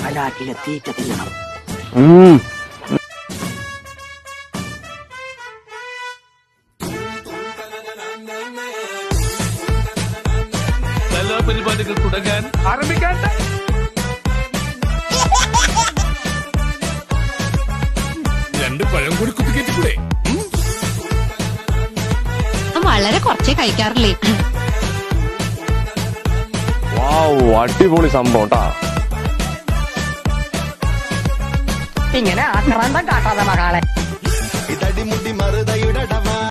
കലാക്കിലെ തീറ്റ തിന്നണം കലാപരിപാടികൾ തുടങ്ങാൻ ആരംഭിക്കാൻ രണ്ട് പഴം കൂടി കുത്തിക്കേറ്റിക്കൂടെ വളരെ കുറച്ചേ കഴിക്കാറില്ലേ വാവ് അടിപൊളി സംഭവം ട്ടാ ഇങ്ങനെ ആക്രാന്തം കാട്ടാതെ മകളെ ഇതടിമുടി മറുതയുടെ